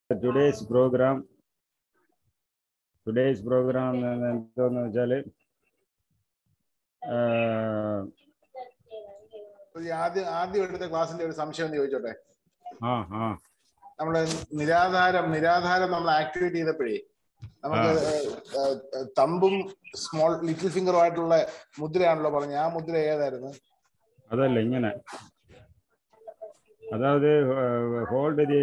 Today's programme today's programme എന്തോന്ന് വെച്ചാൽ ഈ ആദ്യം ആദ്യം എടുത്ത ക്ലാസ്സിന്റെ ഒരു സംശയം ഒന്ന് ചോദിച്ചോട്ടെ ആ ആ നമ്മള് നിരാധാരം നിരാധാരം നമ്മൾ ആക്ടിവേറ്റ് ചെയ്തപ്പോഴേ നമുക്ക് തമ്പും സ്മോൾ ലിറ്റിൽ ഫിംഗറും ആയിട്ടുള്ള മുദ്രയാണല്ലോ പറഞ്ഞത് ആ മുദ്ര ഏതായിരുന്നു അതല്ല ഇങ്ങനെ അതായത് hold the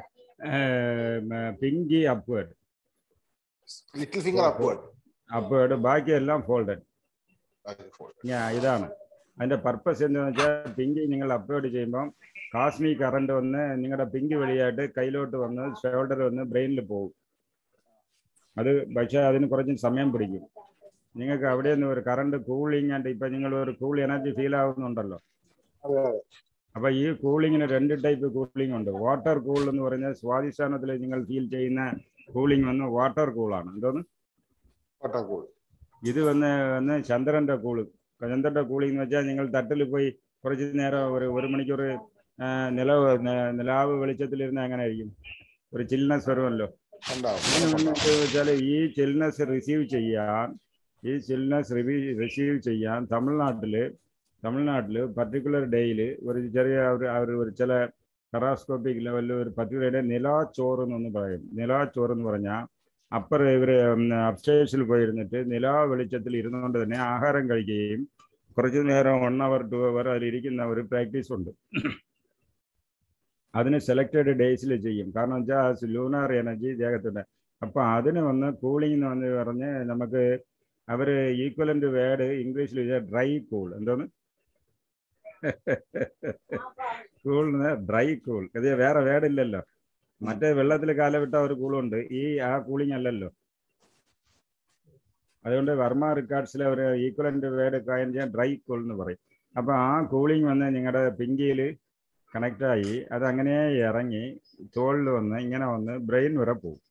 pinky upward little finger upward upward ബാക്കിയെല്ലാം ഫോൾഡഡ് ഇതാണ് അതിന്റെ പർപ്പസ് എന്താണെന്ന് വെച്ചാൽ പിങ്കി നിങ്ങൾ അപ്ലോഡ് ചെയ്യുമ്പോൾ കാസ്മി കറണ്ട് വന്ന് നിങ്ങളുടെ പിങ്കി വഴിയായിട്ട് കയ്യിലോട്ട് വന്ന് ഷോൾഡർ വന്ന് ബ്രെയിനിൽ പോകും അത് പക്ഷേ അതിന് കുറച്ച് സമയം പിടിക്കും നിങ്ങൾക്ക് അവിടെ നിന്ന് ഒരു കറണ്ട് കൂളിംഗ് ആൻഡ് ഇപ്പം നിങ്ങൾ ഒരു കൂൾ എനർജി ഫീൽ ആവുന്നുണ്ടല്ലോ അപ്പൊ ഈ കൂളിങ്ങിന് രണ്ട് ടൈപ്പ് കൂളിംഗ് ഉണ്ട് വാട്ടർ കൂൾ എന്ന് പറഞ്ഞാൽ സ്വാധിഷ്ഠാനത്തിൽ നിങ്ങൾ ഫീൽ ചെയ്യുന്ന കൂളിംഗ് വന്ന് വാട്ടർ കൂളാണ് എന്തോന്ന് വാട്ടർ കൂൾ ഇത് വന്ന് വന്ന് ചന്ദ്രന്റെ കൂള് ചന്ദ്രന്റെ കൂളിംഗ് എന്ന് വെച്ചാൽ നിങ്ങൾ തട്ടിൽ പോയി കുറച്ച് നേരം ഒരു ഒരു മണിക്കൂർ നിലവ് നിലാവ് വെളിച്ചത്തിലിരുന്ന് എങ്ങനെ ആയിരിക്കും ഒരു ചിൽനെസ് വരുമല്ലോ വെച്ചാൽ ഈ ചിൽനെസ് റിസീവ് ചെയ്യാൻ ഈ ചിൽനെസ് റിസീവ് ചെയ്യാൻ തമിഴ്നാട്ടില് തമിഴ്നാട്ടില് പർട്ടിക്കുലർ ഡേയിൽ ഒരു ചെറിയ ഒരു ഒരു ചില കറാസ്കോപ്പിക് ലെവലിൽ ഒരു പർട്ടിക്കുലർ നിലാച്ചോറ് എന്നൊന്ന് പറയും നിലാച്ചോറ് എന്ന് പറഞ്ഞാൽ അപ്പർ ഇവർ അപ്സ്റ്റേഴ്സിൽ പോയിരുന്നിട്ട് നിലാ വെളിച്ചത്തിൽ ഇരുന്നുകൊണ്ട് തന്നെ ആഹാരം കഴിക്കുകയും കുറച്ചു നേരം വൺ അവർ ടു അവർ അതിലിരിക്കുന്ന ഒരു പ്രാക്ടീസ് ഉണ്ട് അതിന് സെലക്റ്റഡ് ഡേയ്സിൽ ചെയ്യും കാരണം വെച്ചാൽ ലൂണാർ എനർജി ദേഹത്തുണ്ട് അപ്പം അതിന് വന്ന് കൂളിംഗ് എന്ന് വന്ന് പറഞ്ഞ് നമുക്ക് അവർ ഈക്വലൻ്റ് വേർഡ് ഇംഗ്ലീഷിൽ ഡ്രൈ കൂൾ എന്തോന്ന് കൂളിന് ഡ്രൈ കൂൾ ഇത് വേറെ വേർഡില്ലല്ലോ മറ്റേ വെള്ളത്തിൽ കാലവിട്ട ഒരു കൂളുണ്ട് ഈ ആ കൂളിംഗ് അല്ലല്ലോ അതുകൊണ്ട് വർമ്മ റിക്കാർഡ്സിലെ ഒരു ഈക്വലന്റ് വേർഡ് കാര്യം ചെയ്യാൻ ഡ്രൈ കൂൾ എന്ന് പറയും അപ്പൊ ആ കൂളിംഗ് വന്ന് നിങ്ങളുടെ പിങ്കിയിൽ കണക്റ്റായി അത് അങ്ങനെ ഇറങ്ങി തോളിൽ വന്ന് ഇങ്ങനെ വന്ന് ബ്രെയിൻ വരെ പോകും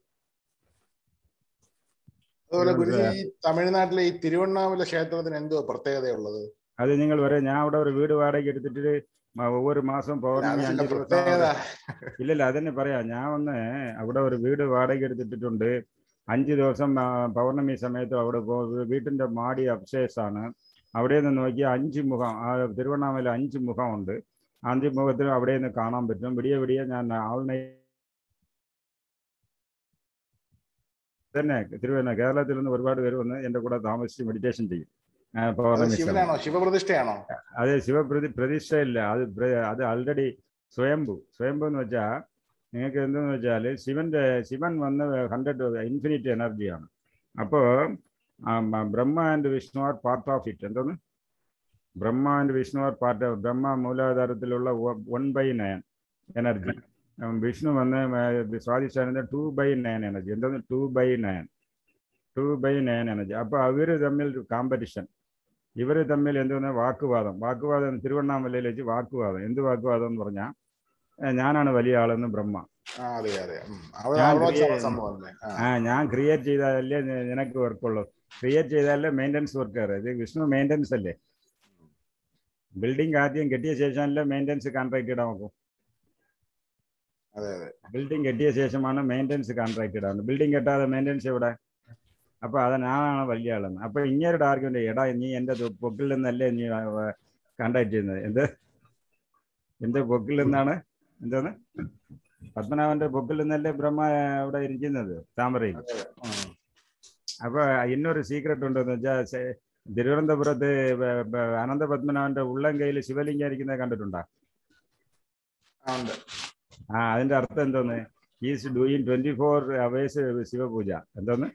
അതുപോലെ ഗുരുജി ഈ തമിഴ്നാട്ടിലെ ഈ തിരുവണ്ണാമല ക്ഷേത്രത്തിന് എന്തോ പ്രത്യേകതയുള്ളത് അത് നിങ്ങൾ വരെ ഞാൻ അവിടെ ഒരു വീട് വാടക എടുത്തിട്ട് ഒவ்வொரு മാസം പൗർണമി അഞ്ച് ദിവസം ഇല്ലല്ല അതന്നെ പറയാം ഞാൻ ഒന്ന് അവിടെ ഒരു വീട് വാടക എടുത്തിട്ടുണ്ട് അഞ്ച് ദിവസം പൗർണമി സമയത്ത് അവിടെ വീട്ടിന്റെ മാടി അപ്സേസ് ആണ് അവിടെ നിന്ന് നോക്കിയാൽ അഞ്ച് മുഖം ആ തിരുവണ്ണാമല അഞ്ച് മുഖമുണ്ട് അഞ്ച് മുഖത്തിൽ അവിടെ നിന്ന് കാണാൻ പറ്റും വിടിയ വിടിയ ഞാൻ ആൾ തന്നെ തിരുവണ്ണ കേരളത്തിൽ നിന്ന് ഒരുപാട് പേര് വന്ന് എൻ്റെ കൂടെ താമസിച്ച് മെഡിറ്റേഷൻ ചെയ്യും പൗർണമി ശിവപ്രതിഷ്ഠയാണോ അതെ ശിവപ്രതി പ്രതിഷ്ഠയില്ല അത് അത് ആൾറെഡി സ്വയംഭു സ്വയംഭു എന്ന് വെച്ചാൽ നിങ്ങൾക്ക് എന്തെന്ന് വെച്ചാൽ ശിവന്റെ ശിവൻ വന്ന് ഹൺഡ്രഡ് ഇൻഫിനിറ്റ് എനർജിയാണ് അപ്പോൾ Brahma and Vishnu are part of it എന്തോന്ന് Brahma and Vishnu are part of Brahma മൂലാധാരത്തിലുള്ള one by nine energy Vishnu വന്ന് സ്വാധിഷ്ഠാനത്തെ ടു ബൈ നയൻ എനർജി എന്തോന്ന് two by nine two by nine energy അപ്പോൾ അവർ തമ്മിൽ കോമ്പറ്റീഷൻ ഇവർ തമ്മിൽ എന്തോന്ന് വാക്കുവാദം വാക്കുവാദം തിരുവണ്ണാമലയിൽ വെച്ച് വാക്കുവാദം എന്ത് വാക്കുവാദം എന്ന് പറഞ്ഞാൽ ഞാനാണ് വലിയ ആളെന്ന് ബ്രഹ്മ ആ ഞാൻ ക്രിയേറ്റ് ചെയ്താലല്ലേ നിനക്ക് വർക്കുള്ളൂ ക്രിയേറ്റ് ചെയ്താലേ മെയിൻ്റനൻസ് വർക്കാറ് ഇത് വിഷ്ണു മെയിൻ്റനൻസ് അല്ലേ ബിൽഡിംഗ് ആദ്യം കെട്ടിയ ശേഷമല്ലേ മെയിൻ്റനൻസ് കോൺട്രാക്ട് ഇടാൻ നോക്കും ബിൽഡിംഗ് കെട്ടിയ ശേഷമാണ് മെയിൻ്റനൻസ് കോൺട്രാക്ട് ഇടാൻ ബിൽഡിംഗ് കെട്ടാതെ മെയിൻ്റനൻസ് എവിടെ അപ്പൊ അത് ഞാനാണ് വലിയ ആളെന്ന് അപ്പൊ ഇങ്ങനൊരു ആർഗ്യുമെന്റ് എടാ നീ എന്റെ പൊക്കിൽ നിന്നല്ലേ നീ കോണ്ടാക്ട് ചെയ്യുന്നത് എന്ത് എന്റെ പൊക്കിൽ നിന്നാണ് എന്താണ് പത്മനാഭന്റെ പൊക്കിൽ നിന്നല്ലേ ബ്രഹ്മ അവിടെ ഇരിക്കുന്നത് താമരയിൽ അപ്പൊ ഇന്നൊരു സീക്രട്ട് ഉണ്ടെന്ന് വെച്ചാൽ തിരുവനന്തപുരത്ത് അനന്ത പത്മനാഭന്റെ ഉള്ളം കയ്യിൽ ശിവലിംഗം ഇരിക്കുന്നത് കണ്ടിട്ടുണ്ടോ ആ അതിന്റെ അർത്ഥം എന്തോന്ന് is doing twenty four hours Shivapuja എന്തോന്ന്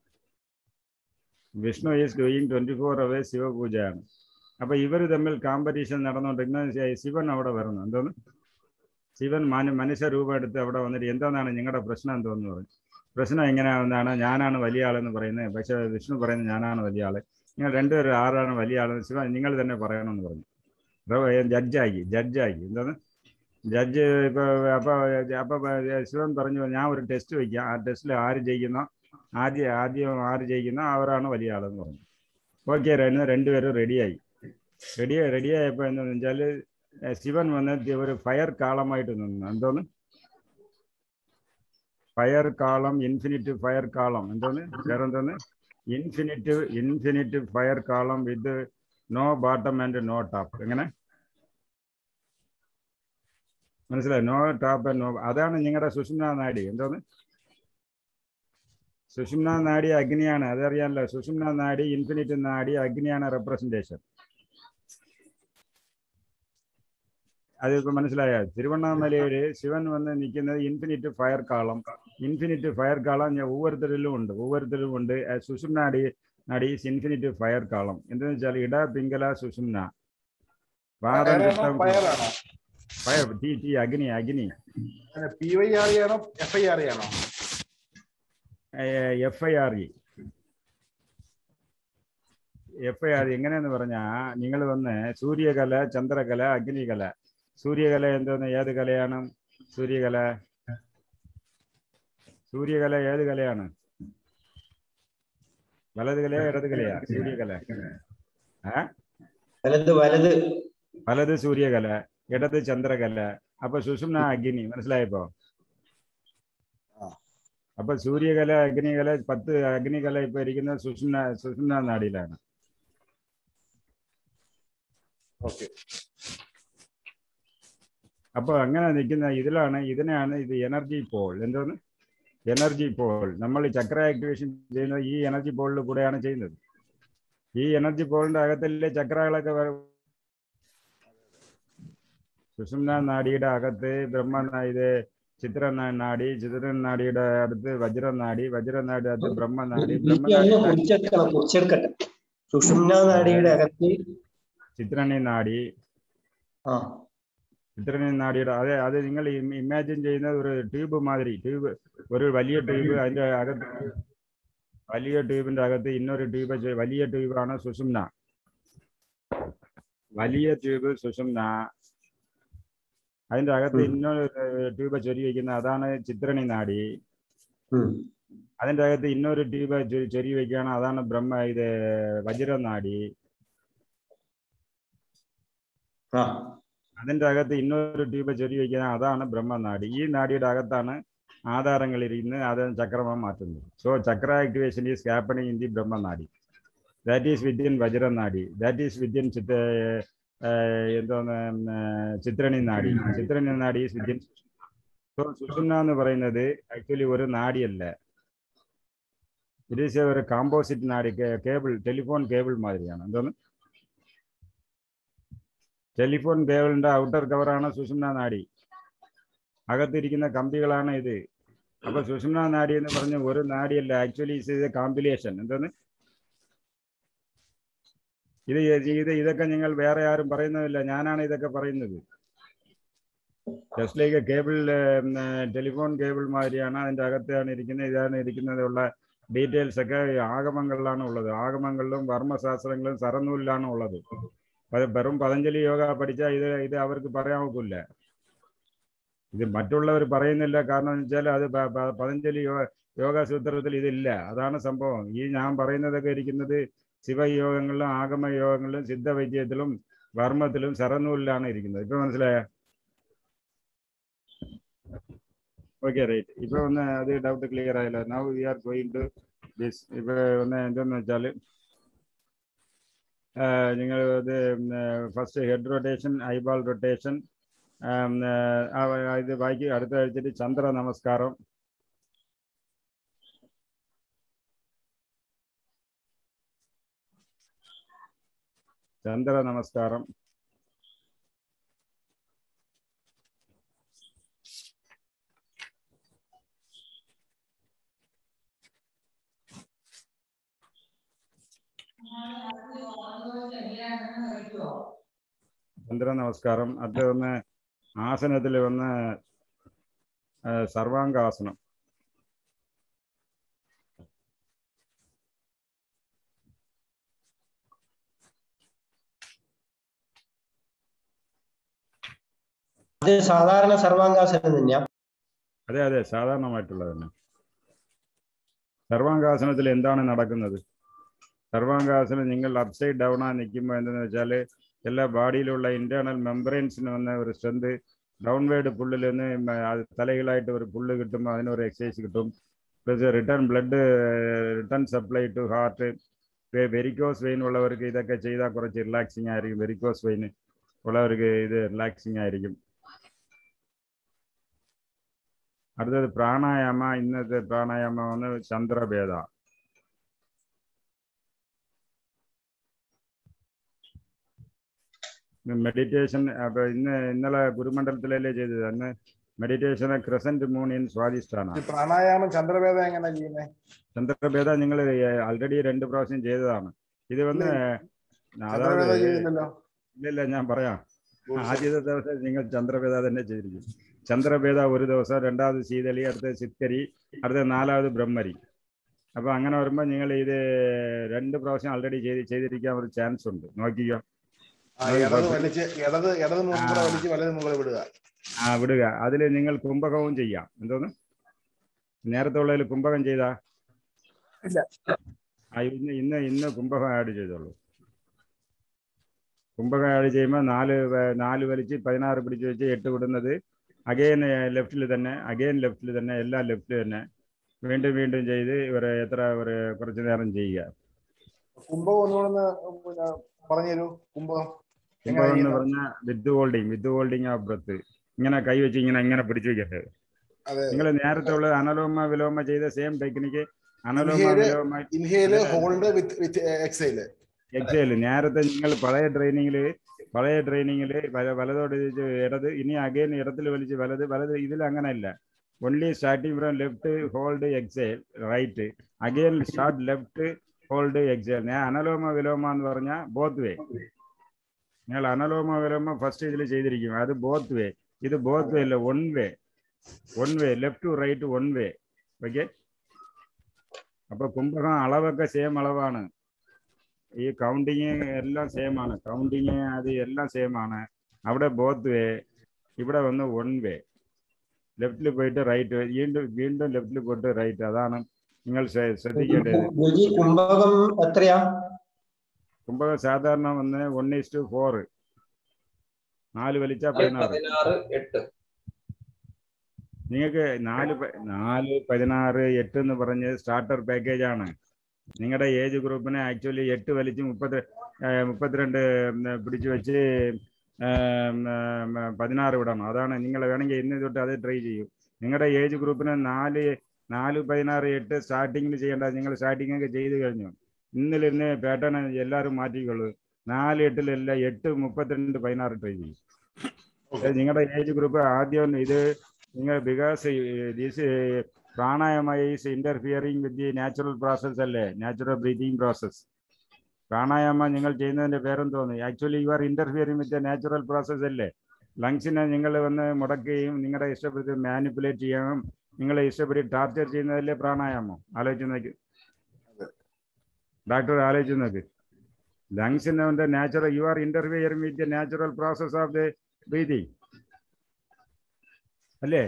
Vishnu is doing twenty four hours ശിവപൂജയാണ് അപ്പൊ ഇവർ തമ്മിൽ കോമ്പറ്റീഷൻ നടന്നുകൊണ്ടിരിക്കുന്ന ശിവൻ അവിടെ വരുന്നു എന്തോന്ന് ശിവൻ മനു മനുഷ്യ രൂപം എടുത്ത് അവിടെ വന്നിട്ട് എന്താണെന്നാണ് നിങ്ങളുടെ പ്രശ്നം എന്തോന്ന് പറഞ്ഞു പ്രശ്നം എങ്ങനെയാണെന്നാണ് ഞാനാണ് വലിയ ആളെന്ന് പറയുന്നത് പക്ഷെ വിഷ്ണു പറയുന്നത് ഞാനാണ് വലിയ ആള് നിങ്ങൾ രണ്ടുപേരും ആരാണ് വലിയ ആളെന്ന് ശിവൻ നിങ്ങൾ തന്നെ പറയണമെന്ന് പറഞ്ഞു ജഡ്ജാക്കി ജഡ്ജാക്കി എന്താണ് ജഡ്ജ് ഇപ്പൊ അപ്പൊ അപ്പൊ ശിവൻ പറഞ്ഞു ഞാൻ ഒരു ടെസ്റ്റ് വയ്ക്കാം ആ ടെസ്റ്റിൽ ആര് ജയിക്കുന്നോ ആദ്യം ആദ്യം ആര് ജയിക്കുന്നോ അവരാണ് വലിയ ആളെന്ന് പറഞ്ഞു ഓക്കെ രണ്ടുപേരും റെഡിയായി റെഡി റെഡിയായപ്പോൾ എന്താണെന്ന് വെച്ചാൽ ശിവൻ വന്ന് ഒരു ഫയർ കാളമായിട്ട് നിന്നു എന്തോന്ന് fire column infinite fire column എന്തോന്ന് വേറെന്തോന്ന് infinite infinite fire column with no bottom and no top എങ്ങനെ മനസ്സിലായി നോ ടാപ്പ് ആൻഡ് നോ അതാണ് നിങ്ങളുടെ സുഷുമ്ന നാഡി എന്തോന്ന് സുഷുമ്ന നാഡി അഗ്നിയാണ് അതറിയാമല്ലോ സുഷുമ്ന നാഡി ഇൻഫിനിറ്റ് നാഡി അഗ്നിയാണ് റെപ്രസെന്റേഷൻ അതിപ്പോ മനസ്സിലായോ തിരുവണ്ണാമലയില് ശിവൻ വന്ന് നിൽക്കുന്നത് infinite fire column infinite fire column ഞാൻ ഒവ്വൊരുത്തരിലും ഉണ്ട് ഒവ്വൊരുത്തരിലും ഉണ്ട് സുഷുമ്ന നാഡി നാഡി ഇൻഫിനിറ്റ് ഫയർ കാളം എന്തെന്ന് വെച്ചാൽ ഇട പിങ്കല സുഷുമ്ന വാദം രക്തം ഫയറാണോ ഫയർ തീ തീ അഗ്നി അഗ്നി പി വൈ ആർ ആണോ എഫ് ഐ ആർ ആണോ F I R E F I R എങ്ങനെയെന്ന് പറഞ്ഞാൽ നിങ്ങൾ വന്ന് സൂര്യകല ചന്ദ്രകല അഗ്നികല സൂര്യകല എന്തോന്ന് ഏത് കലയാണ് സൂര്യകല സൂര്യകല ഏത് കലയാണ് വലത് കലയോ ഇടത് കലയാ സൂര്യകല ആ വലത് വലത് വലത് സൂര്യകല ഇടത് ചന്ദ്രകല അപ്പൊ സുഷുമ്ന അഗ്നി മനസ്സിലായപ്പോ ആ. അപ്പൊ സൂര്യകല അഗ്നികല പത്ത് അഗ്നികല ഇപ്പൊ ഇരിക്കുന്ന സുഷുമ്ന സുഷുമ്ന നാടിയിലാണ് ഓക്കെ അപ്പൊ അങ്ങനെ നിൽക്കുന്ന ഇതിലാണ് ഇതിനെയാണ് ഇത് എനർജി പോൾ എന്തോന്ന് എനർജി പോൾ നമ്മൾ ചക്ര ആക്ടിവേഷൻ ചെയ്യുന്നത് ഈ എനർജി പോളിൽ കൂടെയാണ് ചെയ്യുന്നത് ഈ എനർജി പോളിന്റെ അകത്തല്ലേ ചക്രകളൊക്കെ വര- സുഷുമ്ന നാഡിയുടെ അകത്ത് ബ്രഹ്മ ഇത് ചിത്ര നാഡി ചിത്ര നാഡിയുടെ അടുത്ത് വജ്രനാഡി വജ്രനാടി അടുത്ത് ബ്രഹ്മനാഡി എനിക്ക് ഒന്ന് ബ്രഹ്മനാടി കുറിച്ചെടുക്കണം കുറിച്ചെടുക്കട്ടെ സുഷുമ്ന നാടിയുടെ അകത്ത് ചിത്രണി നാഡി ആ ചിത്രണി നാടിയുടെ അതെ അത് നിങ്ങൾ ഇമാജിൻ ചെയ്യുന്നത് ഒരു ട്യൂബ് മാതിരി ട്യൂബ് ഒരു വലിയ ട്യൂബ് അതിന്റെ അകത്ത് വലിയ ട്യൂബിന്റെ അകത്ത് ഇന്നൊരു ട്യൂബ് ചെ- വലിയ ട്യൂബാണ് സുഷുമ്ന വലിയ ട്യൂബ് സുഷുമ്ന അതിന്റെ അകത്ത് ഉം. ഇന്നൊരു ട്യൂബ് ചൊരി വയ്ക്കുന്ന അതാണ് ചിത്രണി നാഡി ഉം. അതിന്റെ അകത്ത് ഇന്നൊരു ട്യൂബ് ചൊരി- ചൊരി വയ്ക്കുകയാണ് അതാണ് ബ്രഹ്മ ഇത് വജ്രനാഡി ആ അതിന്റെ അകത്ത് ഇന്നൊരു ട്യൂബ് ചൊരി വയ്ക്കുന്ന അതാണ് ബ്രഹ്മനാഡി ഈ നാഡിയുടെ അകത്താണ് ആധാരങ്ങൾ ഇരിക്കുന്നത് അത് ചക്രമായി മാറ്റുന്നത് so chakra activation is happening in the Brahmanadi that is within Vajranadi that is within Chitta എന്തോന്ന് ചിത്രണി നാഡി ചിത്രണി നാഡി ഈസ് വിദ്യൻ സോ സുഷുമ്ന എന്ന് പറയുന്നത് ആക്ച്വലി ഒരു നാഡിയല്ല ഇറ്റ് ഈസ് ഒരു കാമ്പോസിറ്റ് നാഡി കേബിൾ ടെലിഫോൺ കേബിൾ മാതിരിയാണ് എന്തോന്ന് ടെലിഫോൺ കേബിളിന്റെ ഔട്ടർ കവറാണ് സുഷുമ്ന നാഡി അകത്തിരിക്കുന്ന കമ്പികളാണ് ഇത് അപ്പൊ സുഷുമ്ന നാഡി എന്ന് പറഞ്ഞ ഒരു നാഡിയല്ല ആക്ച്വലി ഇത് കോമ്പിലേഷൻ എന്താണ് ഇത് ഇത് ഇതൊക്കെ നിങ്ങൾ വേറെ ആരും പറയുന്നതില്ല ഞാനാണ് ഇതൊക്കെ പറയുന്നത് just like cable telephone cable മാതിരിയാണ് അതിന്റെ അകത്താണ് ഇരിക്കുന്നത് ഇതാണ് ഇരിക്കുന്നതുള്ള ഡീറ്റെയിൽസ് ഒക്കെ ആഗമങ്ങളിലാണ് ഉള്ളത് ആഗമങ്ങളിലും വർമ്മശാസ്ത്രങ്ങളിലും സറനൂലിലാണ് ഉള്ളത് അത് വെറും പതഞ്ജലി യോഗ പഠിച്ചാൽ ഇത് ഇത് അവർക്ക് പറയാൻ ഒക്കില്ല ഇത് മറ്റുള്ളവർ പറയുന്നില്ല കാരണം എന്ന് വെച്ചാൽ അത് പ- പ- പതഞ്ജലി യോഗ യോഗസൂത്രത്തിൽ ഇതില്ല അതാണ് സംഭവം ഈ ഞാൻ പറയുന്നതൊക്കെ ഇരിക്കുന്നത് ശിവയോഗങ്ങളിലും ആഗമ യോഗങ്ങളിലും സിദ്ധവൈദ്യത്തിലും വർമ്മത്തിലും സറനൂലിലാണ് ഇരിക്കുന്നത് ഇപ്പൊ മനസ്സിലായ ഓക്കെ റൈറ്റ് ഇപ്പൊ ഒന്ന് അത് ഡൗട്ട് ക്ലിയർ ആയല്ലോ now we are going to this ഇപ്പൊ ഒന്ന് എന്തെന്ന് വെച്ചാൽ നിങ്ങൾ ഇത് first head rotation eyeball rotation ഇത് ബാക്കി അടുത്ത ആഴ്ചയിൽ ചന്ദ്ര നമസ്കാരം ചന്ദ്ര നമസ്കാരം ചന്ദ്ര നമസ്കാരം അത് ഒന്ന് ആസനത്തിൽ വന്ന് ആ, സർവാംഗാസനം അത് സാധാരണ സർവാംഗാസനം തന്നെയാ അതെ അതെ സാധാരണമായിട്ടുള്ളത് തന്നെ സർവാംഗാസനത്തിൽ എന്താണ് നടക്കുന്നത് സർവാംഗാസനം നിങ്ങൾ അപ്സൈഡ് ഡൗൺ ആ നിൽക്കുമ്പോൾ എന്തെന്ന് വെച്ചാൽ എല്ലാ ബോഡിയിലുള്ള ഇന്റേണൽ മെമ്പറൈൻസിന് വന്ന ഒരു സ്ട്രെങ്ത് ഡൗൺവേർഡ് പുള്ളിൽ നിന്ന് മ- അത് തലകളായിട്ട് ഒരു പുല്ല് കിട്ടുമ്പോൾ അതിനൊരു എക്സസൈസ് കിട്ടും plus return blood return supply to heart varicose vein ഉള്ളവർക്ക് ഇതൊക്കെ ചെയ്താൽ കുറച്ച് റിലാക്സിങ് ആയിരിക്കും വെരിക്കോസ് വെയിൻ ഉള്ളവർക്ക് ഇത് റിലാക്സിങ് ആയിരിക്കും അടുത്തത് പ്രാണായാമ ഇന്നത്തെ പ്രാണായാമ വന്ന് ചന്ദ്രഭേദ മെഡിറ്റേഷൻ അപ്പൊ ഇന്ന് ഇന്നലെ ഗുരുമണ്ഡലത്തിലല്ലേ ചെയ്തത് അന്ന് meditation crescent moon in Swadhishthana ഈ പ്രാണായാമം ചന്ദ്രവേദ എങ്ങനെ ചെയ്യുന്നത് ചന്ദ്രഭേദ നിങ്ങൾ ആൾറെഡി രണ്ട് പ്രാവശ്യം ചെയ്തതാണ് ഇത് വന്ന് ചന്ദ്രവേദ അതായത് ചെയ്യുന്നില്ലല്ലോ ഇല്ലില്ല ഞാൻ പറയാം ആദ്യത്തെ ദിവസം നിങ്ങൾ ചന്ദ്രഭേദ തന്നെ ചെയ്തിരിക്കും ചന്ദ്രഭേദ ഒരു ദിവസം രണ്ടാമത് ശീതളി അടുത്ത സിക്കരി അടുത്ത നാലാമത് ബ്രഹ്മരി അപ്പൊ അങ്ങനെ വരുമ്പോൾ നിങ്ങൾ ഇത് രണ്ട് പ്രാവശ്യം ആൾറെഡി ചെയ്ത് ചെയ്തിരിക്കാൻ ഒരു ചാൻസ് ഉണ്ട് നോക്കിക്കോ ആ, ഇടത് വലിച്ച് ഇടത് ഇടത് മുമ്പ് വലിച്ച് വലത് മുകളിൽ വിടുക ആ വിടുക അതിൽ നിങ്ങൾ കുംഭകവും ചെയ്യാം എന്തോന്ന് നേരത്തെ ഉള്ളതിൽ കുംഭകം ചെയ്താ ഇല്ല. ആ ഇന്ന് ഇന്ന് ഇന്ന് കുംഭകം ആഡ് ചെയ്തോളൂ കുംഭകം ആഡ് ചെയ്യുമ്പോൾ നാല് വ- നാല് വലിച്ച് പതിനാറ് പിടിച്ച് വെച്ച് എട്ട് വിടുന്നത് അഗെയിൻ ലെഫ്റ്റിൽ തന്നെ അഗെയിൻ ലെഫ്റ്റിൽ തന്നെ എല്ലാം ലെഫ്റ്റിൽ തന്നെ വീണ്ടും വീണ്ടും ചെയ്ത് ഒരു എത്ര ഒരു കുറച്ച് നേരം ചെയ്യുക കുംഭം ഒന്നുകൂടെ പിന്നെ പറഞ്ഞുതരൂ കുംഭം എങ്ങനെ കുംഭകം എന്ന് ചെയ്യുന്നത്? പറഞ്ഞാൽ with holding with holding of breath ഇങ്ങനെ കൈ വെച്ച് ഇങ്ങനെ ഇങ്ങനെ പിടിച്ചു വെക്കരുത് അതെ നിങ്ങൾ നേരത്തെ ഉള്ള അനലോമ വിലോമ ചെയ്ത same technique Anuloma Inhale, Viloma inhale hold with with exhale exhale നേരത്തെ നിങ്ങൾ പഴയ ട്രെയിനിങ്ങിൽ പഴയ ട്രെയിനിങ്ങിൽ വലതോട് ഇത് ഇടത് ഇനി അഗൈൻ ഇടത്തിൽ വലിച്ച് വലത് വലത് ഇതിൽ അങ്ങനെയല്ല only starting from left hold exhale right again start left hold exhale ഞാൻ അനലോമ വിലോമ എന്ന് പറഞ്ഞാൽ ബോത്ത് വേ നിങ്ങൾ അനലോമ വിലോമ ഫസ്റ്റ് ഇതിൽ ചെയ്തിരിക്കും അത് ബോത്ത് വേ ഇത് ബോത്ത് വേ അല്ല one way one way left to right one way okay അപ്പൊ കുംഭകം അളവൊക്കെ സെയിം അളവാണ് ഈ കൗണ്ടിങ് എല്ലാം സെയിം ആണ് കൗണ്ടിങ് അത് എല്ലാം സെയിം ആണ് അവിടെ ബോത്ത് വേ ഇവിടെ വന്ന് വൺ വേ ലെഫ്റ്റിൽ പോയിട്ട് റൈറ്റ് വീണ്ടും വീണ്ടും ലെഫ്റ്റിൽ പോയിട്ട് റൈറ്റ് അതാണ് നിങ്ങൾ ശ്ര- ശ്രദ്ധിക്കേണ്ടത് ഗുരുജി കുംഭകം എത്രയാ കുംഭകം സാധാരണ വന്ന് വൺ ഈസ് ടു ഫോർ നാല് വലിച്ച പതിനാറ് പതിനാറ് എട്ട് നിങ്ങൾക്ക് നാല് പ- നാല് പതിനാറ് എട്ട് എന്ന് പറഞ്ഞ് സ്റ്റാർട്ടർ പാക്കേജ് ആണ് നിങ്ങളുടെ ഏജ് ഗ്രൂപ്പിനെ ആക്ച്വലി എട്ട് വലിച്ച് മുപ്പത്തി ഏർ മുപ്പത്തിരണ്ട് ഉം, പിടിച്ചു വെച്ച് ഏം, ഏം, പതിനാറ് വിടണം അതാണ് നിങ്ങൾ വേണമെങ്കിൽ ഇന്ന് തൊട്ട് അത് ട്രൈ ചെയ്യൂ നിങ്ങളുടെ ഏജ് ഗ്രൂപ്പിന് നാല് നാല് പതിനാറ് എട്ട് സ്റ്റാർട്ടിങ്ങിൽ ചെയ്യേണ്ട നിങ്ങൾ സ്റ്റാർട്ടിംഗ് ഒക്കെ ചെയ്ത് കഴിഞ്ഞു ഇന്നിലിരുന്ന് പാറ്റേൺ എല്ലാവരും മാറ്റിക്കൊള്ളൂ നാല് എട്ടിലല്ല എട്ട് മുപ്പത്തിരണ്ട് പതിനാറ് ട്രൈ ചെയ്യും നിങ്ങളുടെ ഏജ് ഗ്രൂപ്പ് ആദ്യം ഇത് നിങ്ങൾ because these pranayama is interfering with the natural process അല്ലേ നാച്ചുറൽ ബ്രീതിങ് പ്രോസസ് പ്രാണായാമ നിങ്ങൾ ചെയ്യുന്നതിന്റെ പേരെന്തോന്ന് actually you are interfering with natural process അല്ലേ ലങ്സിനെ നിങ്ങൾ വന്ന് മുടക്കുകയും നിങ്ങളുടെ ഇഷ്ടപ്പെട്ട് മാനിപ്പുലേറ്റ് ചെയ്യാനും നിങ്ങളെ ഇഷ്ടപ്പെട്ട് ടാർച്ചർ ചെയ്യുന്നതല്ലേ പ്രാണായാമം ആലോചിച്ച് നോക്ക് ഡോക്ടർ ആലോചിച്ച് നോക്ക് ലങ്സിന്റെ natural you are interfering with the natural process of the breathing അല്ലേ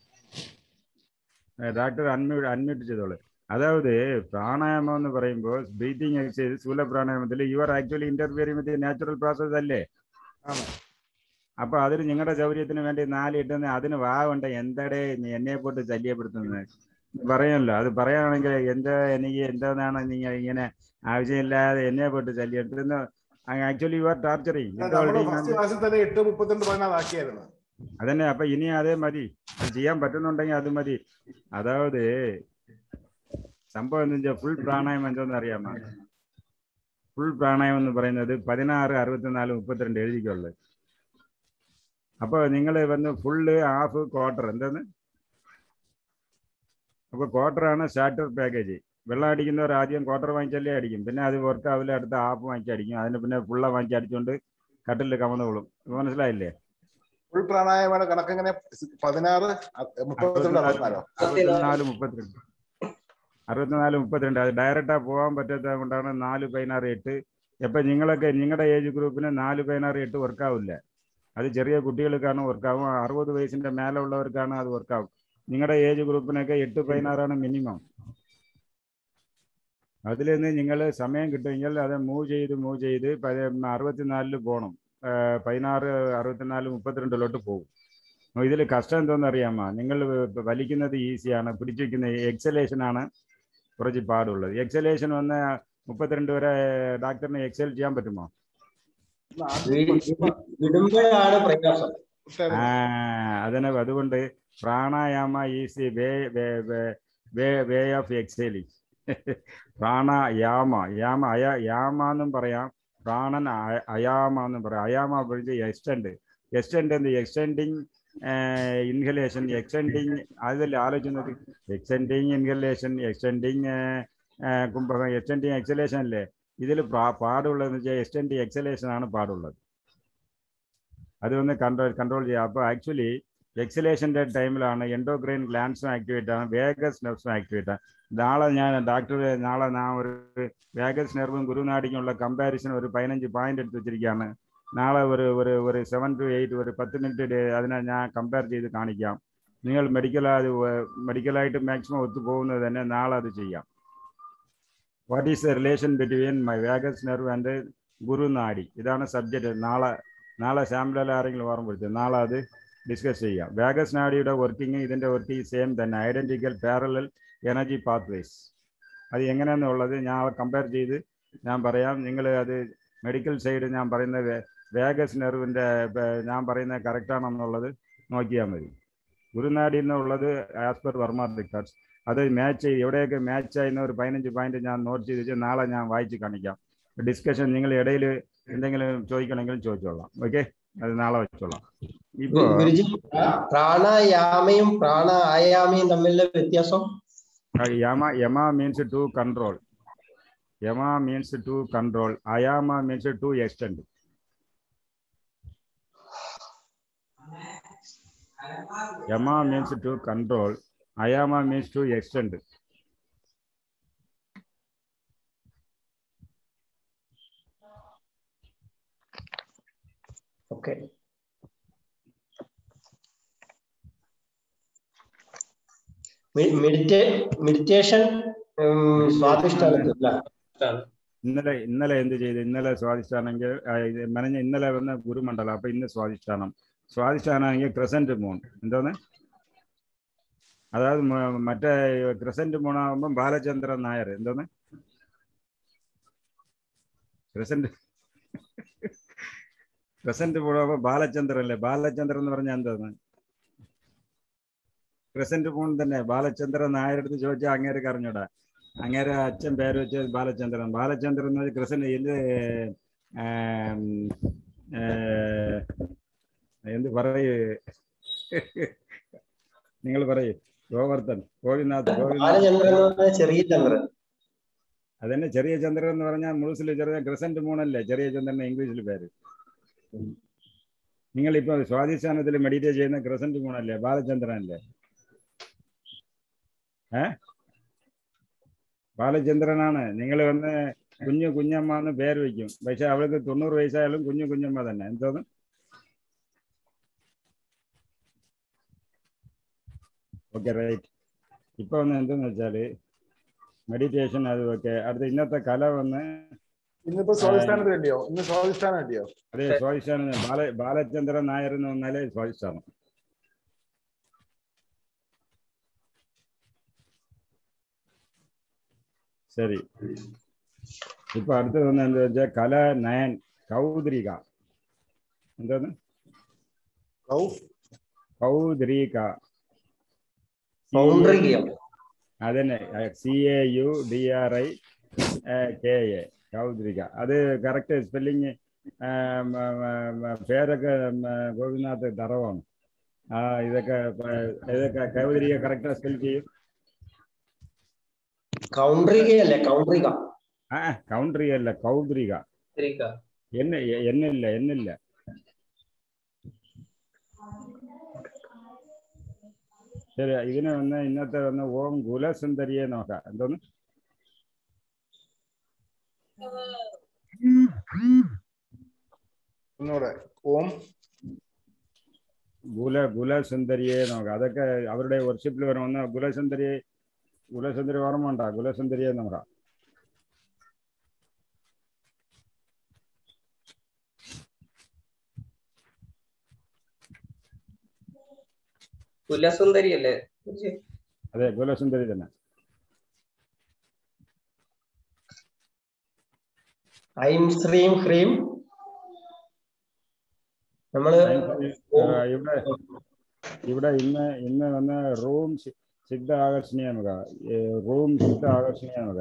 ഡോക്ടർ അൺമ്യൂട്ട് അൺമ്യൂട്ട് ചെയ്തോളൂ അതായത് പ്രാണായാമം എന്ന് പറയുമ്പോൾ ബ്രീതിങ് എക്സസൈസ് സ്ഥൂല പ്രാണായാമത്തിൽ you are actually interfering with natural process അല്ലേ ആണ്. അപ്പൊ അതിന് നിങ്ങളുടെ സൗകര്യത്തിന് വേണ്ടി നാല് ഇട്ടുന്ന അതിന് വാ കൊണ്ട് എന്തടേ നീ എന്നെ പോട്ട് ശല്യപ്പെടുത്തുന്നത് പറയാമല്ലോ അത് പറയുകയാണെങ്കിൽ എന്താ എനിക്ക് എന്താണെന്നാണ് നിങ്ങൾ ഇങ്ങനെ ആവശ്യമില്ലാതെ എന്നെ പോട്ട് ശല്യപ്പെടുത്തുന്ന ആക്ച്വലി യു ആർ ടാർച്ചറിങ് നമ്മള് ഫസ്റ്റ് ക്ലാസ്സിൽ തന്നെ എട്ട് മുപ്പത്തിരണ്ട് പതിനാറ് ആക്കിയായിരുന്നു അതന്നെ അപ്പൊ ഇനി അതേ മതി അത് ചെയ്യാൻ പറ്റുന്നുണ്ടെങ്കിൽ അത് മതി അതായത് സംഭവം എന്ന് വെച്ചാൽ ഫുൾ പ്രാണായാമം എന്തോന്ന് അറിയാമോ ഫുൾ പ്രാണായാമം എന്ന് പറയുന്നത് പതിനാറ് അറുപത്തിനാല് മുപ്പത്തിരണ്ട് എഴുതിക്കുള്ളത് അപ്പൊ നിങ്ങൾ വന്ന് ഫുള്ള് ഹാഫ് ക്വാർട്ടർ എന്താണ് അപ്പൊ ക്വാർട്ടറാണ് സ്റ്റാർട്ടർ പാക്കേജ് വെള്ളം അടിക്കുന്നവർ ആദ്യം ക്വാർട്ടർ വാങ്ങിച്ചല്ലേ അടിക്കും പിന്നെ അത് വർക്ക് ആവില്ല അടുത്ത ഹാഫ് വാങ്ങിച്ച് അടിക്കും അതിന് പിന്നെ ഫുള്ള വാങ്ങിച്ച് അടിച്ചുകൊണ്ട് കട്ടിൽ കമന്നോളും ഇപ്പൊ മനസ്സിലായില്ലേ ഫുൾ പ്രാണായാമയുടെ കണക്കെങ്ങനെ പതിനാറ് മുപ്പത്തിരണ്ട് അറുപത്തിനാലോ അറുപത്തിനാല് മുപ്പത്തിരണ്ട് അറുപത്തിനാല് മുപ്പത്തിരണ്ട് അത് ഡയറക്റ്റാ പോകാൻ പറ്റാത്തത് കൊണ്ടാണ് നാല് പതിനാറ് എട്ട് ഇപ്പൊ നിങ്ങളൊക്കെ നിങ്ങളുടെ ഏജ് ഗ്രൂപ്പിന് നാല് പതിനാറ് എട്ട് വർക്കാവില്ല അത് ചെറിയ കുട്ടികൾക്കാണ് വർക്കാവും അറുപത് വയസ്സിന്റെ മേലെ ഉള്ളവർക്കാണ് അത് വർക്കാവും നിങ്ങളുടെ ഏജ് ഗ്രൂപ്പിനൊക്കെ എട്ട് പതിനാറാണ് മിനിമം അതിൽ നിന്ന് നിങ്ങൾ സമയം കിട്ടുമെങ്കിൽ അത് മൂവ് ചെയ്ത് മൂവ് ചെയ്ത് പതി- അറുപത്തിനാലില് പോകണം പതിനാറ് അറുപത്തിനാല് മുപ്പത്തിരണ്ടിലോട്ട് പോകും ഇതിൽ കഷ്ടം എന്തോന്ന് അറിയാമോ നിങ്ങൾ വലിക്കുന്നത് ഈസിയാണ് പിടിച്ചു വയ്ക്കുന്ന എക്സലേഷൻ ആണ് കുറച്ച് പാടുള്ളത് എക്സലേഷൻ വന്ന് മുപ്പത്തിരണ്ട് വരെ ഡാക്ടറിന് എക്സൽ ചെയ്യാൻ പറ്റുമോ വിടുമ്പോഴാണ് പ്രയാസം ആ അതിന് അതുകൊണ്ട് pranayama is way way way of exhaling pranayama yama aya yama എന്നും പറയാം പ്രാണൻ അയ- അയാമ എന്നും പറയാം അയാമ പിടിച്ച് എക്സ്റ്റെൻഡ് എക്സ്റ്റെൻഡ് എന്ത് എക്സ്റ്റെൻഡിങ് ഇൻഹലേഷൻ എക്സ്റ്റെൻഡിങ് അതിൽ ആലോചിക്കുന്നത് എക്സ്റ്റെൻഡിങ് ഇൻഹലേഷൻ എക്സ്റ്റെൻഡിങ് കുംഭകം എക്സ്റ്റെൻഡിങ് എക്സലേഷൻ അല്ലേ ഇതിൽ പാടുള്ളതെന്ന് വെച്ചാൽ എക്സ്റ്റെൻഡിങ് എക്സലേഷൻ ആണ് പാടുള്ളത് അത് ഒന്ന് കൺട്രോൾ കൺട്രോൾ ചെയ്യുക അപ്പോൾ ആക്ച്വലി എക്സലേഷൻ്റെ ടൈമിലാണ് എൻഡോക്രൈൻ ഗ്ലാൻഡ്സും ആക്ടിവേറ്റ് ആണ് വേഗസ് നെർവ്സും ആക്ടിവേറ്റ് ആണ് നാളെ ഞാൻ ഡോക്ടർ നാളെ ഞാൻ ഒരു വേഗസ് നെർവും ഗുരുനാടിക്കുമുള്ള കമ്പാരിസൺ ഒരു പതിനഞ്ച് പോയിന്റ് എടുത്ത് വെച്ചിരിക്കുകയാണ് നാളെ ഒരു ഒരു ഒരു സെവൻ ടു എയ്റ്റ് ഒരു പത്ത് മിനിറ്റ് അതിനെ ഞാൻ കമ്പയർ ചെയ്ത് കാണിക്കാം നിങ്ങൾ മെഡിക്കൽ അത് മെഡിക്കലായിട്ട് മാക്സിമം ഒത്തുപോകുന്നത് തന്നെ നാളെ അത് ചെയ്യാം what is the relation between my vagus nerve and Gurunadi ഇതാണ് സബ്ജക്റ്റ് നാളെ നാളെ സാമ്പിളിൽ ആരെങ്കിലും ഓർമ്മപ്പെടുത്തുക നാളെ അത് ഡിസ്കസ് ചെയ്യാം വേഗസ് നാഡിയുടെ വർക്കിംഗ് ഇതിൻ്റെ വർക്കിംഗ് സെയിം തന്നെ ഐഡൻറ്റിക്കൽ പാരലൽ എനർജി പാത്വേസ് അത് എങ്ങനെയാണെന്നുള്ളത് ഞാൻ കമ്പയർ ചെയ്ത് ഞാൻ പറയാം നിങ്ങൾ അത് മെഡിക്കൽ സൈഡ് ഞാൻ പറയുന്ന വേ- വേഗസ് നെർവിൻ്റെ ഞാൻ പറയുന്നത് കറക്റ്റാണെന്നുള്ളത് നോക്കിയാൽ മതി ഗുരുനാടി എന്നുള്ളത് ആസ് പെർ വർമ്മ റിക്കാർഡ്സ് അത് മാച്ച് ചെയ്ത് എവിടെയൊക്കെ മാച്ച് ആയിരുന്ന ഒരു പതിനഞ്ച് പോയിന്റ് ഞാൻ നോട്ട് ചെയ്ത് വെച്ച് നാളെ ഞാൻ വായിച്ച് കാണിക്കാം ഡിസ്കഷൻ നിങ്ങൾ ഇടയിൽ എന്തെങ്കിലും ചോദിക്കണമെങ്കിലും ചോദിച്ചോളാം ഓക്കെ അത് നാളെ വെച്ചോളാം ഇപ്പോൾ ഗുരുജി പ്രാണായാമയും പ്രാണായാമയും തമ്മിലുള്ള വ്യത്യാസം yama yama means to control yama means to control ayama means to extend yama means to control ayama means to extend okay meditation സ്വാദിഷ്ടാണ് ഇന്നലെ ഇന്നലെ എന്ത് ചെയ്തു ഇന്നലെ സ്വാധിഷ്ഠാനെങ്കിൽ മനഞ്ഞ ഇന്നലെ വന്ന ഗുരുമണ്ഡലം അപ്പൊ ഇന്ന് സ്വാധിഷ്ഠാനം സ്വാധിഷ്ഠാനാണെങ്കിൽ ക്രസന്റ് മൂൺ എന്തോന്ന് അതായത് മ- മറ്റേ ക്രസന്റ് മൂൺ ആകുമ്പോൾ ബാലചന്ദ്രൻ നായർ എന്തോന്ന് ക്രസന്റ് ക്രസന്റ് മൂൺ ആകുമ്പോൾ ബാലചന്ദ്രൻ അല്ലേ ബാലചന്ദ്രൻ എന്ന് പറഞ്ഞാൽ എന്തോന്ന് ക്രസന്റ് മൂൺ തന്നെ ബാലചന്ദ്രൻ നായർ അടുത്ത് ചോദിച്ചാൽ അങ്ങേർക്ക് അറിഞ്ഞൂടാ അങ്ങേരെ അച്ഛൻ പേര് വെച്ച് ബാലചന്ദ്രൻ ബാലചന്ദ്രൻ എന്ന് കൃഷ്ണൻ ഇത് ആം, ഏ, എന്ത് പറയൂ നിങ്ങൾ പറയൂ ഗോവർദ്ധൻ ഗോപിനാഥ് ഗോപിനാഥ് ബാലചന്ദ്രൻ എന്ന് പറഞ്ഞാൽ ചെറിയ ചന്ദ്രൻ അതന്നെ ചെറിയ ചന്ദ്രൻ എന്ന് പറഞ്ഞാൽ മുഴുസിൽ ചെറിയ ക്രിസന്റ് മൂണല്ലേ ചെറിയ ചന്ദ്രൻ ഇംഗ്ലീഷിൽ പേര് നിങ്ങൾ ഇപ്പൊ സ്വാധിസ്ഥാനത്തിൽ മെഡിറ്റേറ്റ് ചെയ്യുന്ന ക്രിസന്റ് മൂണല്ലേ ബാലചന്ദ്രൻ അല്ലേ ഏ ബാലചന്ദ്രനാണ് നിങ്ങൾ വന്ന് കുഞ്ഞു കുഞ്ഞമ്മ എന്ന് പേര് വയ്ക്കും പക്ഷെ അവൾക്ക് തൊണ്ണൂറ് വയസ്സായാലും കുഞ്ഞു കുഞ്ഞമ്മ തന്നെ എന്തോന്ന് ഓക്കെ റൈറ്റ് ഇപ്പൊ വന്ന് എന്തെന്ന് വെച്ചാല് മെഡിറ്റേഷൻ അത് ഓക്കെ അടുത്ത ഇന്നത്തെ കല വന്ന് ഇന്നിപ്പോ സ്വാധിഷ്ഠാനത്തിൽ അല്ലയോ ഇന്ന് സ്വാധിഷ്ഠാനം അല്ലയോ അതേ സ്വാധിഷ്ഠാനം ബാല ബാലചന്ദ്രൻ നായർ എന്ന് വന്നാലേ സ്വാധിഷ്ഠാനം ശരി ഇപ്പൊ അടുത്തത് വന്ന് എന്താ വെച്ചാൽ കല നയൻ കൗദ്രിക എന്തോന്ന് ഔ, കൗദ്രിക സൗന്ദര്യം അതന്നെ C A U D R I K A Kaudrika അത് കറക്റ്റ് സ്പെല്ലിങ് പേരൊക്കെ ഉം, ഗോപിനാഥ് തറവാണ് ആ ഇതൊക്കെ പ- ഇതൊക്കെ കൗദ്രിക കറക്റ്റ് സ്പെൽ ചെയ്യും കൗണ്ട്രികയല്ലേ കൗണ്ട്രിക ആ കൗണ്ട്രി അല്ല കൗദ്രിക എന്ന എന്നില്ല എന്നില്ല ശരി ഇതിന് വന്ന് ഇന്നത്തെ വന്ന് ഓം കുലസുന്ദരിയെ നോക്കാം എന്തോന്ന് ഒന്നുകൂടെ ഓം ഗുല ഗുലസുന്ദരിയെ നോക്കാം അതൊക്കെ അവരുടെ വർഷിപ്പിൽ വരുമെന്ന് ഗുലസുന്ദരിയെ ഗുലസുന്ദരി ഓർമ്മ ഉണ്ടോ ഗുലസുന്ദരിയെ നോക്കാം കുലസുന്ദരി അല്ലേ അതെ കുലസുന്ദരി തന്നെ ഐം ശ്രീം ഹ്രീം നമ്മള് ആ, ഇവിടെ ഇവിടെ ഇന്ന് ഇന്ന് വന്ന റൂം സി- സിദ്ധ ആകർഷണീയ മുഖ റൂം സിദ്ധ ആകർഷണീയ മുഖ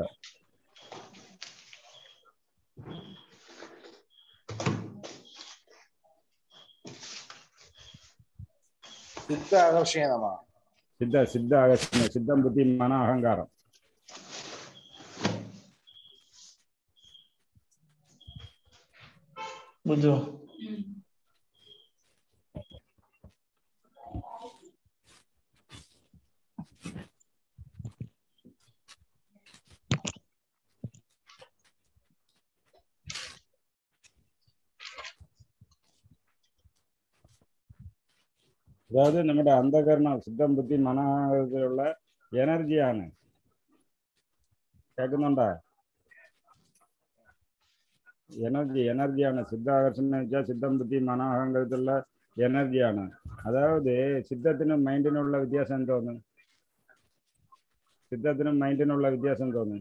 സിദ്ധ ആകർഷണീയമാണ് സിദ്ധ സിദ്ധ ആകർഷണീയ സിദ്ധം ബുദ്ധി മന അഹങ്കാരം ബുദ്ധു അതായത് നമ്മുടെ അന്ധകരണ സിദ്ധം ബുദ്ധി മനോഹരത്തിലുള്ള എനർജിയാണ് കേൾക്കുന്നുണ്ടോ എനർജി എനർജിയാണ് സിദ്ധാകർഷണം എന്ന് വെച്ചാൽ സിദ്ധം ബുദ്ധി മനോഹരത്തിലുള്ള എനർജിയാണ് അതായത് സിദ്ധത്തിനും മൈൻഡിനുള്ള വ്യത്യാസം എന്തോന്ന് സിദ്ധത്തിനും മൈൻഡിനുള്ള വ്യത്യാസം തോന്നുന്നു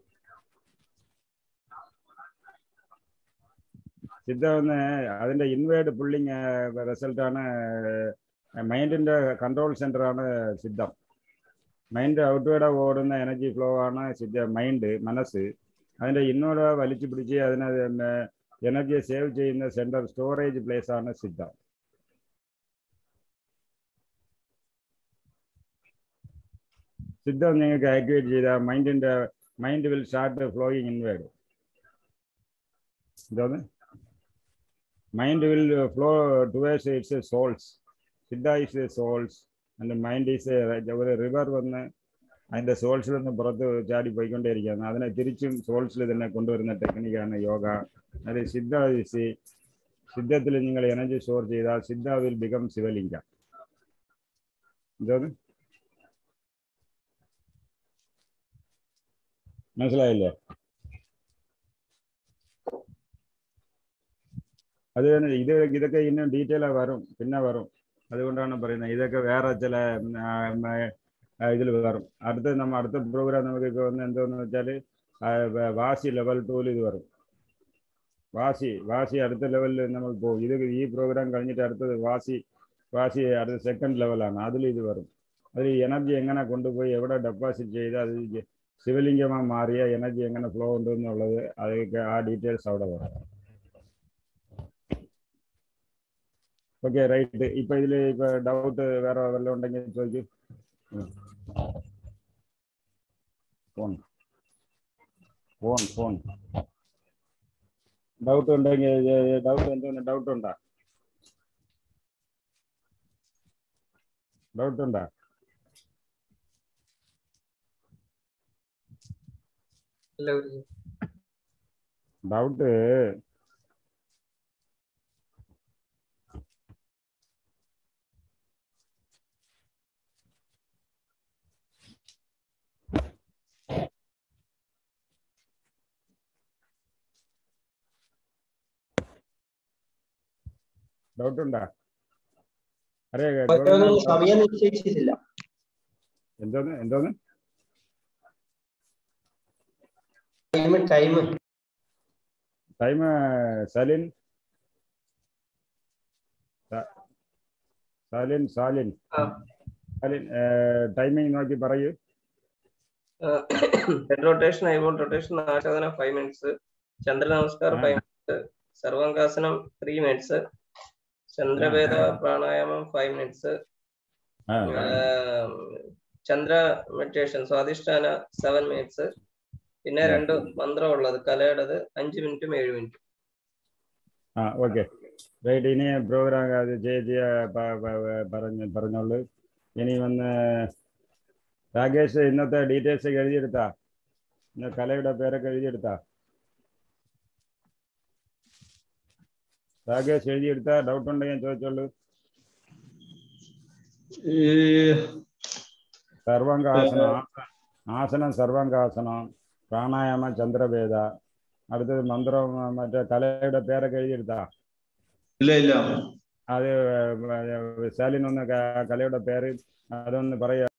സിദ്ധം എന്ന് അതിന്റെ ഇൻവേർഡ് പുള്ളിങ് റിസൾട്ടാണ് മൈൻഡിന്റെ കൺട്രോൾ സെന്റർ ആണ് സിദ്ധം മൈൻഡ് ഔട്ട്വേർഡ് ഓടുന്ന എനർജി ഫ്ലോ ആണ് സിദ്ധ മൈൻഡ് മനസ്സ് അതിന്റെ ഇന്നോട് വലിച്ചു പിടിച്ച് അതിനെ എനർജി സേവ് ചെയ്യുന്ന സെന്റർ സ്റ്റോറേജ് പ്ലേസ് ആണ് സിദ്ധം സിദ്ധം നിങ്ങൾക്ക് ആക്ടിവേറ്റ് ചെയ്താൽ മൈൻഡിന്റെ mind will start flowing inward ഇതാണ് mind will flow towards its souls Siddha is souls and mind is ഒരു റിവർ വന്ന് അതിന്റെ സോൾസിൽ നിന്ന് പുറത്ത് ചാടി പോയിക്കൊണ്ടേയിരിക്കുകയാണ് അതിനെ തിരിച്ചും സോൾസിൽ തന്നെ കൊണ്ടുവരുന്ന ടെക്നിക്കാണ് യോഗ അത് സിദ്ധ ഇസ് സിദ്ധത്തിൽ നിങ്ങൾ എനർജി സ്റ്റോർ ചെയ്താൽ സിദ്ധ വിൽ ബിക്കം ശിവലിംഗ എന്തോന്ന് മനസ്സിലായില്ലേ അത് തന്നെ ഇത് ഇതൊക്കെ ഇന്നും ഡീറ്റെയിൽ വരും പിന്നെ വരും അതുകൊണ്ടാണ് പറയുന്നത് ഇതൊക്കെ വേറെ ചില ഇതിൽ വരും അടുത്ത നമ്മ അടുത്ത പ്രോഗ്രാം നമുക്ക് ഇപ്പോൾ വന്ന് എന്തോന്ന് വെച്ചാൽ വാസി ലെവൽ ടൂല് ഇത് വരും വാസി വാസി അടുത്ത ലെവലിൽ നമ്മൾ പോകും ഇത് ഈ പ്രോഗ്രാം കഴിഞ്ഞിട്ട് അടുത്തത് വാസി വാസി അടുത്ത സെക്കൻഡ് ലെവലാണ് അതിൽ ഇത് വരും അതിൽ എനർജി എങ്ങനെ കൊണ്ടുപോയി എവിടെ ഡെപ്പോസിറ്റ് ചെയ്ത് അത് ശിവലിംഗമായി മാറിയ എനർജി എങ്ങനെ ഫ്ലോ ഉണ്ട് എന്നുള്ളത് അതൊക്കെ ആ ഡീറ്റെയിൽസ് അവിടെ വരും ഓക്കെ റൈറ്റ് ഇപ്പൊ ഇതിൽ ഇപ്പൊ ഡൗട്ട് വേറെ വല്ലതും ഉണ്ടെങ്കിൽ ചോദിക്കൂ ഫോൺ ഫോൺ ഫോൺ ഡൗട്ട് ഉണ്ടെങ്കിൽ ഡൗട്ട് എന്തോന്ന് ഡൗട്ട് ഉണ്ടോ ഡൗട്ട് ഉണ്ടോ ഇല്ല ഗുരുജി ഡൗട്ട് ഡൗട്ട് ഉണ്ടോ അറേ മറ്റൊന്നും സമയം നിശ്ചയിച്ചിട്ടില്ല എന്തോന്ന് എന്തോന്ന് ടൈം ടൈം ടൈം സലിൻ സ- സാലിൻ സാലിൻ ആ. സാലിൻ ടൈമിംഗ് നോക്കി പറയൂ ഹെഡ് റൊട്ടേഷൻ ഐബോൾ റൊട്ടേഷൻ ആശോധന five minutes Chandra Namaskar five minutes Sarvangasana three minutes Chandrabheda പ്രാണായാമം ഫൈവ് മിനിറ്റ്സ് ആ Chandra meditation Swadhishthana seven minutes പിന്നെ രണ്ട് മന്ത്രം ഉള്ളത് കലയുടേത് അഞ്ച് മിനിറ്റും ഏഴ് മിനിറ്റും ആ ഓക്കെ റൈറ്റ് ഇനി പ്രോഗ്രാം അത് ചേച്ചി പ- പ- പ- പറഞ്ഞ് പറഞ്ഞോളൂ ഇനി വന്ന് രാകേഷ് ഇന്നത്തെ ഡീറ്റെയിൽസ് ഒക്കെ എഴുതിയെടുത്താ ഇന്ന് കലയുടെ പേരൊക്കെ എഴുതിയെടുത്താ രാകേഷ് എഴുതിയെടുത്താ ഡൗട്ട് ഉണ്ടെങ്കിൽ ചോദിച്ചോളൂ സർവാംഗാസനം ആസ- ആസനം സർവാംഗാസനം പ്രാണായാമ ചന്ദ്രഭേദ അടുത്തത് മന്ത്രം മറ്റേ കലയുടെ പേരൊക്കെ എഴുതിയെടുത്താ ഇല്ല ഇല്ല അത് സ്റ്റാലിൻ ഒന്ന് ക- കലയുടെ പേര് അതൊന്ന് പറയുക